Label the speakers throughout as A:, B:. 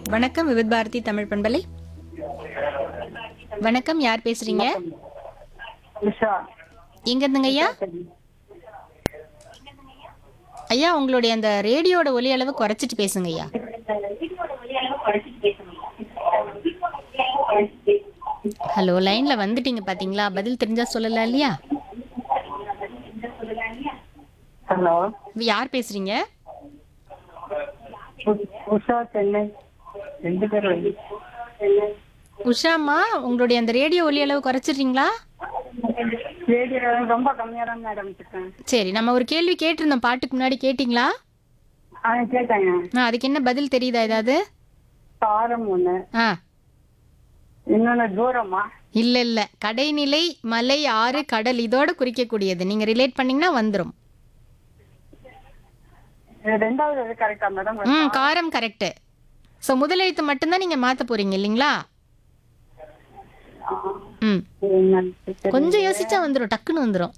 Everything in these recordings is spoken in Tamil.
A: வணக்கம் விவித் பாரதி தமிழ் பண்பலை வணக்கம் யார் பேசுறீங்க
B: உஷா
A: எங்க இருந்துங்க ஐயா ஐயா உங்களுடைய அந்த ரேடியோட ஒலி அளவு குறைச்சிட்டு பேசுங்க ஐயா ஹலோ லைன்ல வந்துட்டீங்க பாத்தீங்களா பதில் தெரிஞ்சா சொல்லலாம் இல்லையா
B: ஹலோ
A: யார் பேசுறீங்க
B: உஷா சென்னை ரெண்டு பேர் வந்து
A: உஷாமா உங்களுடைய அந்த ரேடியோ ஒலி அளவு குறைச்சிடுறீங்களா
B: ரேடியோ ரொம்ப கம்மியாக தான் மேடம் இருக்கேன்
A: சரி நம்ம ஒரு கேள்வி கேட்டிருந்தோம் பாட்டுக்கு முன்னாடி கேட்டிங்களா
B: ஆ கேட்டாங்க
A: ஆ, அதுக்கு என்ன பதில் தெரியுதா ஏதாவது
B: சாரம் ஒன்று
A: ஆ
B: இன்னொன்று தூரமா
A: இல்ல இல்ல கடைநிலை மலை ஆறு கடல் இதோட குறிக்கக்கூடியது நீங்க ரிலேட் பண்ணீங்கன்னா வந்துரும்
B: இது ரெண்டாவது இது கரெக்டா மேடம்
A: ம் காரம் கரெக்ட் ஸோ முதல் எழுத்து மட்டும்தான் நீங்க மாத்த போறீங்க இல்லைங்களா ம் கொஞ்சம் யோசிச்சா வந்துரும் டக்குன்னு வந்துரும்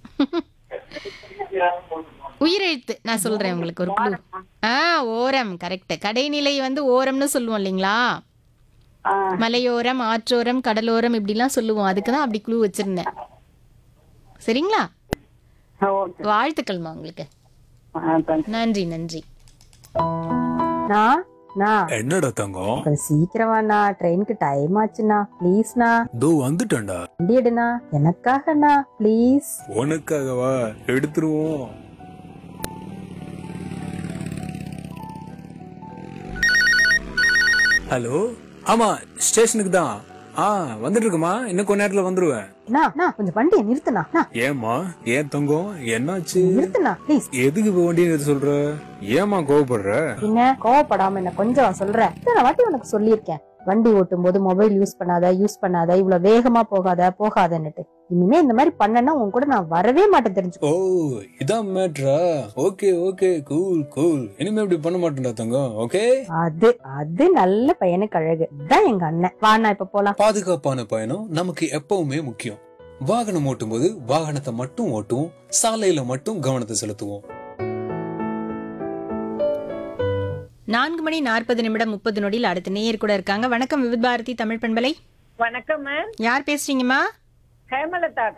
A: உயிரெழுத்து நான் சொல்றேன் உங்களுக்கு ஒரு குழு ஆ ஓரம் கரெக்ட் கடைநிலை வந்து ஓரம்னு சொல்லுவோம் இல்லைங்களா
B: ஆ
A: மலையோரம் ஆற்றோரம் கடலோரம் இப்படிலாம் சொல்லுவோம் அதுக்கு தான் அப்படி குழு வச்சிருந்தேன் சரிங்களா
B: ஓகே
A: வாழ்த்துக்கள்மா உங்களுக்கு
B: ஆ தேங்க்ஸ்
A: நன்றி நன்றி
C: நான் நான்
D: என்னடா தங்கம்
C: கொஞ்சம் சீக்கிரமாண்ணா ட்ரெயினுக்கு டைம் ஆச்சுண்ணா ப்ளீஸ்ண்ணா
D: தோ வந்துட்டேன்டா
C: வண்டி எடுண்ணா எனக்காகண்ணா ப்ளீஸ்
D: உனக்காகவா எடுத்துருவோம் ஹலோ ஆமா ஸ்டேஷனுக்கு தான் ஆ வந்துட்டு இருக்குமா இன்னும் கொஞ்ச நேரத்துல வந்துருவேன்
C: அண்ணா அண்ணா கொஞ்சம் வண்டியை நிறுத்துண்ணா அண்ணா,
D: ஏமா ஏன் தங்கம் என்னாச்சு
C: நிறுத்துண்ணா ப்ளீஸ்
D: எதுக்கு இப்ப வண்டியை நிறுத்த சொல்ற ஏமா கோவப்படுற
C: என்ன கோவப்படாம என்ன கொஞ்சம் சொல்றேன் இத்தனை வாட்டி உனக்கு சொல்லியிருக்கேன் வண்டி ஓட்டும் போது மொபைல் யூஸ் பண்ணாத யூஸ் பண்ணாத இவ்வளவு வேகமா போகாத போகாதன்னுட்டு இனிமே இந்த மாதிரி பண்ணனா உன் கூட நான் வரவே மாட்டேன் தெரிஞ்சுக்கோ
D: ஓ இதான் மேட்ரா ஓகே ஓகே கூல் கூல் இனிமே இப்படி பண்ண மாட்டேன்டா தங்கம் ஓகே
C: அது அது நல்ல பையனுக்கு அழகு இதான் எங்க அண்ணன் வாண்ணா இப்ப போலாம்
D: பாதுகாப்பான பயணம் நமக்கு எப்பவுமே முக்கியம் வாகனம் ஓட்டும்போது வாகனத்தை மட்டும் ஓட்டுவோம் சாலையில மட்டும் கவனத்தை செலுத்துவோம்
A: நான்கு மணி நாற்பது நிமிடம் முப்பது நொடியில் அடுத்த நேயர் கூட இருக்காங்க வணக்கம் விவித் பாரதி தமிழ் பண்பலை
E: வணக்கம் மேம்
A: யார் பேசுறீங்கம்மா
E: ஹேமலதா